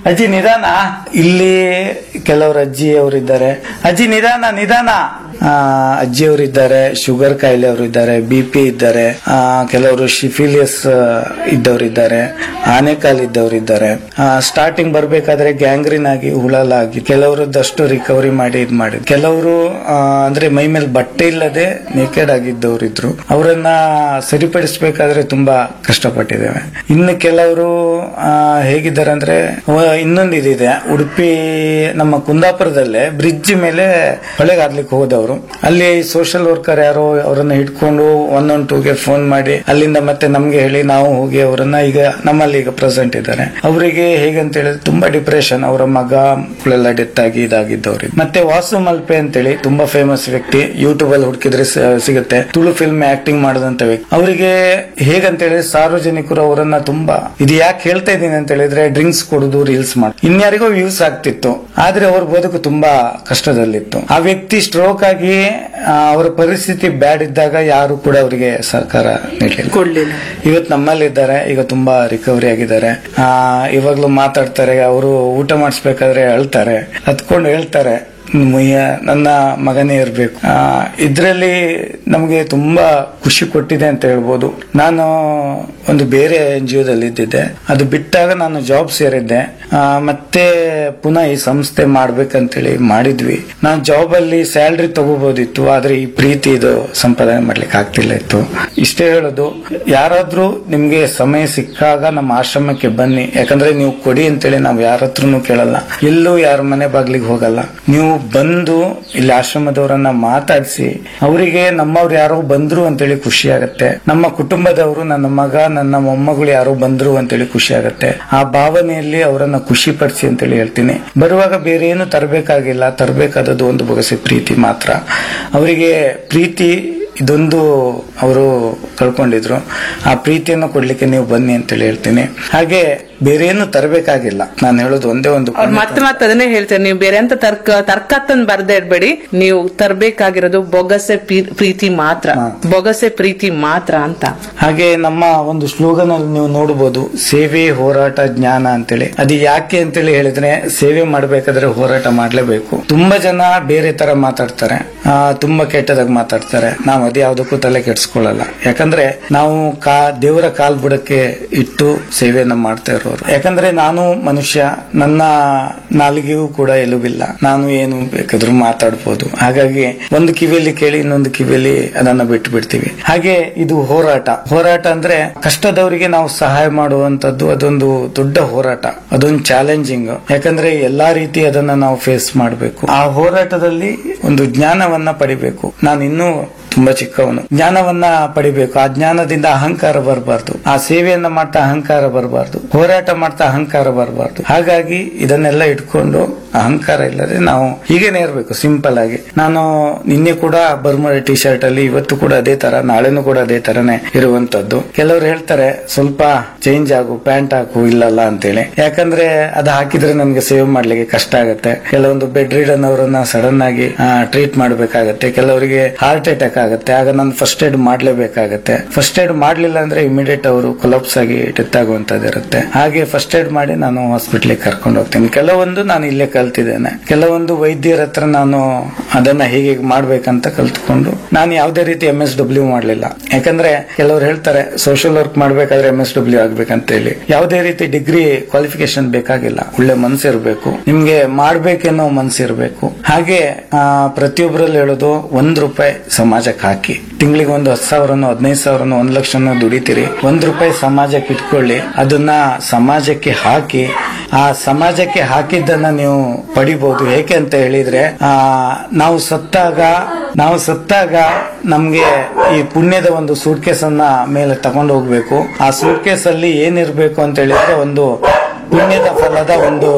ಅಜ್ಜಿ ನಿಧಾನ ಇಲ್ಲಿ ಕೆಲವರು ಅಜ್ಜಿ ಅವರಿದ್ದಾರೆ ಅಜ್ಜಿ ನಿಧಾನ ನಿಧಾನ ಆ, ಅಜ್ಜಿಯವರಿದ್ದಾರೆ ಶುಗರ್ ಕಾಯಿಲೆ ಅವರು ಇದ್ದಾರೆ ಬಿ ಪಿ ಇದ್ದಾರೆ ಆ, ಕೆಲವರು ಶಿಫಿಲಿಯಸ್ ಇದ್ದವರಿದ್ದಾರೆ ಆನೆಕಾಲ್ ಇದ್ದವರಿದ್ದಾರೆ ಸ್ಟಾರ್ಟಿಂಗ್ ಬರ್ಬೇಕಾದ್ರೆ ಗ್ಯಾಂಗ್ರೀನ್ ಆಗಿ ಹುಳಲಾಗಿ ಕೆಲವರದ್ದಷ್ಟು ರಿಕವರಿ ಮಾಡಿ ಇದ್ ಮಾಡಿ ಕೆಲವರು ಆ, ಅಂದ್ರೆ ಮೈ ಮೇಲೆ ಬಟ್ಟೆ ಇಲ್ಲದೆ ನೇಕೆಡ್ ಆಗಿದ್ದವರು ಇದ್ರು ಅವರನ್ನ ಸರಿಪಡಿಸಬೇಕಾದ್ರೆ ತುಂಬಾ ಕಷ್ಟಪಟ್ಟಿದ್ದೇವೆ ಇನ್ನು ಕೆಲವರು ಆ, ಹೇಗಿದ್ದಾರೆ ಅಂದ್ರೆ ವ- ಇನ್ನೊಂದು ಇದಿದೆ ಉಡುಪಿ ನಮ್ಮ ಕುಂದಾಪುರದಲ್ಲೇ ಬ್ರಿಡ್ಜ್ ಮೇಲೆ ಹೊಳೆಗಾದ್ಲಿಕ್ಕೆ ಹೋದವರು ಅಲ್ಲಿ ಸೋಷಿಯಲ್ ವರ್ಕರ್ ಯಾರೋ ಅವರನ್ನ ಹಿಡ್ಕೊಂಡು ಒನ್ ಒನ್ ಟೂಗೆ ಫೋನ್ ಮಾಡಿ ಅಲ್ಲಿಂದ ಮತ್ತೆ ನಮ್ಗೆ ಹೇಳಿ ನಾವು ಹೋಗಿ ಅವರನ್ನ ಈಗ ನಮ್ಮಲ್ಲಿ ಈಗ ಪ್ರೆಸೆಂಟ್ ಇದ್ದಾರೆ ಅವರಿಗೆ ಹೇಗಂತ ಹೇಳಿದ್ರೆ ತುಂಬಾ ಡಿಪ್ರೆಷನ್ ಅವರ ಮಗ ಮಕ್ಕಳೆಲ್ಲ ಡೆತ್ ಆಗಿ ಇದಾಗಿದ್ದವ್ರು ಮತ್ತೆ ವಾಸು ಮಲ್ಪೆ ಅಂತೇಳಿ ತುಂಬಾ ಫೇಮಸ್ ವ್ಯಕ್ತಿ ಯೂಟ್ಯೂಬ್ ಅಲ್ಲಿ ಹುಡುಕಿದ್ರೆ ಸ- ಸಿಗುತ್ತೆ ತುಳು ಫಿಲ್ಮ್ ಆಕ್ಟಿಂಗ್ ಮಾಡಿದಂತ ವ್ಯಕ್ತಿ ಅವರಿಗೆ ಹೇಗಂತ ಹೇಳಿದ್ರೆ ಸಾರ್ವಜನಿಕರು ಅವರನ್ನ ತುಂಬಾ ಇದು ಯಾಕೆ ಹೇಳ್ತಾ ಇದ್ದೀನಿ ಅಂತ ಹೇಳಿದ್ರೆ ಡ್ರಿಂಕ್ಸ್ ಕೊಡುದು ರೀಲ್ಸ್ ಮಾಡಿ ಇನ್ಯಾರಿಗೋ ವ್ಯೂಸ್ ಆಗ್ತಿತ್ತು ಆದ್ರೆ ಅವ್ರ ಬದುಕು ತುಂಬಾ ಕಷ್ಟದಲ್ಲಿತ್ತು ಆ ವ್ಯಕ್ತಿ ಸ್ಟ್ರೋಕ್ ಆಗಿ ಆ, ಅವರ ಪರಿಸ್ಥಿತಿ ಬ್ಯಾಡ್ ಇದ್ದಾಗ ಯಾರು ಕೂಡ ಅವರಿಗೆ ಸರ್ಕಾರ ನೀಡಲಿಲ್ಲ ಕೊಡ್ಲಿಲ್ಲ ಇವತ್ತು ನಮ್ಮಲ್ಲಿ ಇದ್ದಾರೆ ಈಗ ತುಂಬಾ ರಿಕವರಿ ಆಗಿದ್ದಾರೆ ಆ ಇವಾಗ್ಲೂ ಮಾತಾಡ್ತಾರೆ ಅವರು ಊಟ ಮಾಡಿಸ್ಬೇಕಾದ್ರೆ ಅಳ್ತಾರೆ ಹತ್ಕೊಂಡು ಹೇಳ್ತಾರೆ ಮುಯ್ಯ ನನ್ನ ಮಗನೇ ಇರಬೇಕು ಇದರಲ್ಲಿ ನಮಗೆ ತುಂಬಾ ಖುಷಿ ಕೊಟ್ಟಿದೆ ಅಂತ ಹೇಳ್ಬೋದು ನಾನು ಒಂದು ಬೇರೆ ಎನ್ ಜಿ ಒದಲ್ಲಿ ಇದ್ದಿದ್ದೆ ಅದು ಬಿಟ್ಟಾಗ ನಾನು ಜಾಬ್ ಸೇರಿದ್ದೆ ಆ, ಮತ್ತೆ ಪುನಃ ಈ ಸಂಸ್ಥೆ ಮಾಡ್ಬೇಕಂತೇಳಿ ಮಾಡಿದ್ವಿ ನಾನು ಜಾಬ್ ಅಲ್ಲಿ ಸ್ಯಾಲ್ರಿ ತಗೋಬಹುದಿತ್ತು ಆದ್ರೆ ಈ ಪ್ರೀತಿ ಇದು ಸಂಪಾದನೆ ಮಾಡ್ಲಿಕ್ಕೆ ಆಗ್ತಿಲ್ಲ ಇತ್ತು ಇಷ್ಟೇ ಹೇಳೋದು ಯಾರಾದ್ರೂ ನಿಮ್ಗೆ ಸಮಯ ಸಿಕ್ಕಾಗ ನಮ್ಮ ಆಶ್ರಮಕ್ಕೆ ಬನ್ನಿ ಯಾಕಂದ್ರೆ ನೀವು ಕೊಡಿ ಅಂತೇಳಿ ನಾವು ಯಾರ ಹತ್ರನೂ ಕೇಳಲ್ಲ ಎಲ್ಲೂ ಯಾರ ಮನೆ ಬಾಗ್ಲಿಗೆ ಹೋಗಲ್ಲ ನೀವು ಬಂದು ಇಲ್ಲಿ ಆಶ್ರಮದವರನ್ನ ಮಾತಾಡಿಸಿ ಅವರಿಗೆ ನಮ್ಮವ್ರು ಯಾರೋ ಬಂದ್ರು ಅಂತೇಳಿ ಖುಷಿ ಆಗತ್ತೆ ನಮ್ಮ ಕುಟುಂಬದವರು ನನ್ನ ಮಗ ನನ್ನ ಮೊಮ್ಮಗಳು ಯಾರೋ ಬಂದ್ರು ಅಂತೇಳಿ ಖುಷಿ ಆಗತ್ತೆ ಆ ಭಾವನೆಯಲ್ಲಿ ಅವರನ್ನ ಖುಷಿ ಪಡಿಸಿ ಅಂತೇಳಿ ಹೇಳ್ತೀನಿ ಬರುವಾಗ ಬೇರೆ ಏನು ತರಬೇಕಾಗಿಲ್ಲ ತರಬೇಕಾದದ್ದು ಒಂದು ಬೊಗಸೆ ಪ್ರೀತಿ ಮಾತ್ರ ಅವರಿಗೆ ಪ್ರೀತಿ ಇದೊಂದು ಅವರು ಕಳ್ಕೊಂಡಿದ್ರು ಆ ಪ್ರೀತಿಯನ್ನು ಕೊಡ್ಲಿಕ್ಕೆ ನೀವು ಬನ್ನಿ ಅಂತೇಳಿ ಹೇಳ್ತೀನಿ ಹಾಗೆ ಬೇರೆ ಏನು ತರಬೇಕಾಗಿಲ್ಲ ನಾನು ಹೇಳೋದು ಒಂದೇ ಒಂದು ಅವ್ರು ಮತ್ತೆ ಮತ್ತೆ ಅದನ್ನೇ ಹೇಳ್ತಾರೆ ನೀವು ಬೇರೆ ಅಂತ ತರ್ಕ ತರ್ಕತ್ತನ್ ಬರ್ದೇ ಇಡ್ಬೇಡಿ ನೀವು ತರ್ಬೇಕಾಗಿರೋದು ಬೊಗಸೆ ಪಿ- ಪ್ರೀತಿ ಮಾತ್ರ ಹಾ. ಬೊಗಸೆ ಪ್ರೀತಿ ಮಾತ್ರ ಅಂತ ಹಾಗೆ ನಮ್ಮ ಒಂದು ಸ್ಲೋಗನ್ ಅಲ್ಲಿ ನೀವು ನೋಡಬಹುದು ಸೇವೆ ಹೋರಾಟ ಜ್ಞಾನ ಅಂತೇಳಿ ಅದು ಯಾಕೆ ಅಂತೇಳಿ ಹೇಳಿದ್ರೆ ಸೇವೆ ಮಾಡ್ಬೇಕಾದ್ರೆ ಹೋರಾಟ ಮಾಡ್ಲೇಬೇಕು ತುಂಬಾ ಜನ ಬೇರೆ ತರ ಮಾತಾಡ್ತಾರೆ ಆ, ತುಂಬಾ ಕೆಟ್ಟದಾಗ ಮಾತಾಡ್ತಾರೆ ನಾವು ಅದು ಯಾವ್ದಕ್ಕೂ ತಲೆ ಕೆಡ್ಸ್ಕೊಳ್ಳಲ್ಲ ಯಾಕಂದ್ರೆ ನಾವು ಕಾ ದೇವರ ಕಾಲ್ ಬುಡಕ್ಕೆ ಇಟ್ಟು ಸೇವೆಯನ್ನ ಮಾಡ್ತಾ ಇರೋರು ಯಾಕಂದ್ರೆ ನಾನು ಮನುಷ್ಯ ನನ್ನ ನಾಲಿಗೆಗೂ ಕೂಡ ಎಲುಬಿಲ್ಲ ನಾನು ಏನು ಬೇಕಾದ್ರೂ ಮಾತಾಡ್ಬೋದು ಹಾಗಾಗಿ ಒಂದು ಕಿವಿಯಲ್ಲಿ ಕೇಳಿ ಇನ್ನೊಂದು ಕಿವಿಯಲ್ಲಿ ಅದನ್ನ ಬಿಟ್ಟು ಬಿಡ್ತೀವಿ ಹಾಗೆ ಇದು ಹೋರಾಟ ಹೋರಾಟ ಅಂದ್ರೆ ಕಷ್ಟದವರಿಗೆ ನಾವು ಸಹಾಯ ಮಾಡುವಂತದ್ದು ಅದೊಂದು ದೊಡ್ಡ ಹೋರಾಟ ಅದೊಂದು ಚಾಲೆಂಜಿಂಗ್ ಯಾಕಂದ್ರೆ ಎಲ್ಲಾ ರೀತಿ ಅದನ್ನ ನಾವು ಫೇಸ್ ಮಾಡಬೇಕು ಆ ಹೋರಾಟದಲ್ಲಿ ಒಂದು ಜ್ಞಾನವನ್ನ ಪಡಿಬೇಕು ನಾನು ಇನ್ನೂ ತುಂಬಾ ಚಿಕ್ಕವನು ಜ್ಞಾನವನ್ನ ಪಡಿಬೇಕು ಆ ಜ್ಞಾನದಿಂದ ಅಹಂಕಾರ ಬರಬಾರ್ದು ಆ ಸೇವೆಯನ್ನ ಮಾಡ್ತಾ ಅಹಂಕಾರ ಬರಬಾರ್ದು ಹೋರಾಟ ಮಾಡ್ತಾ ಅಹಂಕಾರ ಬರಬಾರ್ದು ಹಾಗಾಗಿ ಇದನ್ನೆಲ್ಲ ಇಟ್ಕೊಂಡು ಅಹಂಕಾರ ಇಲ್ಲದೆ ನಾವು ಹೀಗೇನೆ ಇರಬೇಕು ಸಿಂಪಲ್ ಆಗಿ ನಾನು ನಿನ್ನೆ ಕೂಡ ಬರ್ಮುಡ ಟಿ ಶರ್ಟ್ ಅಲ್ಲಿ ಇವತ್ತು ಕೂಡ ಅದೇ ತರ ನಾಳೆನೂ ಕೂಡ ಅದೇ ತರನೇ ಇರುವಂತದ್ದು ಕೆಲವರು ಹೇಳ್ತಾರೆ ಸ್ವಲ್ಪ ಚೇಂಜ್ ಆಗು ಪ್ಯಾಂಟ್ ಹಾಕು ಇಲ್ಲಲ್ಲ ಅಂತೇಳಿ ಯಾಕಂದ್ರೆ ಅದು ಹಾಕಿದ್ರೆ ನಮ್ಗೆ ಸೇವ್ ಮಾಡ್ಲಿಕ್ಕೆ ಕಷ್ಟ ಆಗುತ್ತೆ ಕೆಲವೊಂದು ಬೆಡ್ ರೀಡನ್ ಅವರನ್ನ ಸಡನ್ ಆಗಿ ಟ್ರೀಟ್ ಮಾಡಬೇಕಾಗತ್ತೆ ಕೆಲವರಿಗೆ ಹಾರ್ಟ್ ಅಟ್ಯಾಕ್ ಆಗುತ್ತೆ ಆಗ ನಾನು ಫಸ್ಟ್ ಏಡ್ ಮಾಡ್ಲೇಬೇಕಾಗತ್ತೆ ಫಸ್ಟ್ ಏಡ್ ಮಾಡ್ಲಿಲ್ಲ ಅಂದ್ರೆ ಇಮಿಡಿಯೇಟ್ ಅವರು ಕೊಲಾಪ್ಸ್ ಆಗಿ ಡೆತ್ ಆಗುವಂತದ್ದು ಇರುತ್ತೆ ಹಾಗೆ ಫಸ್ಟ್ ಏಡ್ ಮಾಡಿ ನಾನು ಹಾಸ್ಪಿಟ್ಲಿಗೆ ಕರ್ಕೊಂಡು ಹೋಗ್ತೀನಿ ಕೆಲವೊಂದು ನಾನು ಇಲ್ಲೇ ಕಲ್ತಿದ್ದೇನೆ ಕೆಲವೊಂದು ವೈದ್ಯರ ಹತ್ರ ನಾನು ಅದನ್ನ ಹೇಗೆ ಮಾಡ್ಬೇಕಂತ ಕಲ್ತ್ಕೊಂಡು ನಾನು ಯಾವುದೇ ರೀತಿ ಎಂ ಎಸ್ ಡಬ್ಲ್ಯೂ ಮಾಡ್ಲಿಲ್ಲ ಯಾಕಂದ್ರೆ ಕೆಲವರು ಹೇಳ್ತಾರೆ ಸೋಷಿಯಲ್ ವರ್ಕ್ ಮಾಡ್ಬೇಕಾದ್ರೆ ಎಂ ಎಸ್ ಡಬ್ಲ್ಯೂ ಆಗ್ಬೇಕಂತ ಹೇಳಿ ಯಾವುದೇ ರೀತಿ ಡಿಗ್ರಿ ಕ್ವಾಲಿಫಿಕೇಶನ್ ಬೇಕಾಗಿಲ್ಲ ಒಳ್ಳೆ ಮನ್ಸು ಇರಬೇಕು ನಿಮ್ಗೆ ಮಾಡ್ಬೇಕೆನ್ನೋ ಮನ್ಸು ಇರಬೇಕು ಹಾಗೆ ಆ, ಪ್ರತಿಯೊಬ್ಬರಲ್ಲಿ ಹೇಳೋದು ಒಂದ್ ರೂಪಾಯಿ ಸಮಾಜಕ್ಕೆ ಹಾಕಿ ತಿಂಗಳಿಗೆ ಒಂದು ಹತ್ತು ಸಾವಿರನೋ ಹದಿನೈದು ಸಾವಿರನೋ ಒಂದ್ ಲಕ್ಷನೋ ದುಡಿತೀರಿ ಒಂದ್ ರೂಪಾಯಿ ಸಮಾಜಕ್ಕೆ ಇಟ್ಕೊಳ್ಳಿ ಅದನ್ನ ಸಮಾಜಕ್ಕೆ ಹಾಕಿ ಆ ಸಮಾಜಕ್ಕೆ ಹಾಕಿದ್ದನ್ನ ನೀವು ಪಡಿಬಹುದು ಹೇಗೆ ಅಂತ ಹೇಳಿದ್ರೆ ಆ ನಾವು ಸತ್ತಾಗ ನಾವು ಸತ್ತಾಗ ನಮ್ಗೆ ಈ ಪುಣ್ಯದ ಒಂದು ಸೂಟ್ಕೇಸ್ ಅನ್ನ ಮೇಲೆ ತಗೊಂಡು ಹೋಗ್ಬೇಕು ಆ ಸೂಟ್ಕೇಸ್ ಅಲ್ಲಿ ಏನಿರ್ಬೇಕು ಅಂತ ಹೇಳಿದ್ರೆ ಒಂದು ಪುಣ್ಯದ ಫಲದ ಒಂದು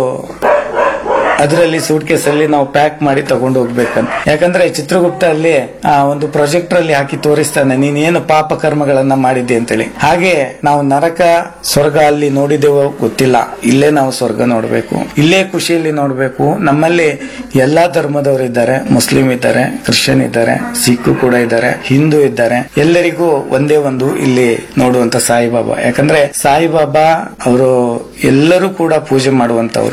ಅದರಲ್ಲಿ ಸೂಟ್ ಕೇಸ್ ಅಲ್ಲಿ ನಾವು ಪ್ಯಾಕ್ ಮಾಡಿ ತಗೊಂಡು ಹೋಗ್ಬೇಕಂತ ಯಾಕಂದ್ರೆ ಚಿತ್ರಗುಪ್ತ ಅಲ್ಲಿ ಆ, ಒಂದು ಪ್ರೊಜೆಕ್ಟರ್ ಅಲ್ಲಿ ಹಾಕಿ ತೋರಿಸ್ತಾನೆ ನೀನ್ ಏನು ಪಾಪ ಕರ್ಮಗಳನ್ನ ಮಾಡಿದ್ದೆ ಅಂತೇಳಿ ಹಾಗೆ ನಾವು ನರಕ ಸ್ವರ್ಗ ಅಲ್ಲಿ ನೋಡಿದೆವೋ ಗೊತ್ತಿಲ್ಲ ಇಲ್ಲೇ ನಾವು ಸ್ವರ್ಗ ನೋಡ್ಬೇಕು ಇಲ್ಲೇ ಖುಷಿಯಲ್ಲಿ ನೋಡ್ಬೇಕು ನಮ್ಮಲ್ಲಿ ಎಲ್ಲಾ ಧರ್ಮದವರು ಇದ್ದಾರೆ ಮುಸ್ಲಿಂ ಇದ್ದಾರೆ ಕ್ರಿಶ್ಚಿಯನ್ ಇದ್ದಾರೆ ಸಿಖ್ ಕೂಡ ಇದ್ದಾರೆ ಹಿಂದೂ ಇದ್ದಾರೆ ಎಲ್ಲರಿಗೂ ಒಂದೇ ಒಂದು ಇಲ್ಲಿ ನೋಡುವಂತ ಸಾಯಿಬಾಬಾ ಯಾಕಂದ್ರೆ ಸಾಯಿಬಾಬಾ ಅವರು ಎಲ್ಲರೂ ಕೂಡ ಪೂಜೆ ಮಾಡುವಂತವ್ರು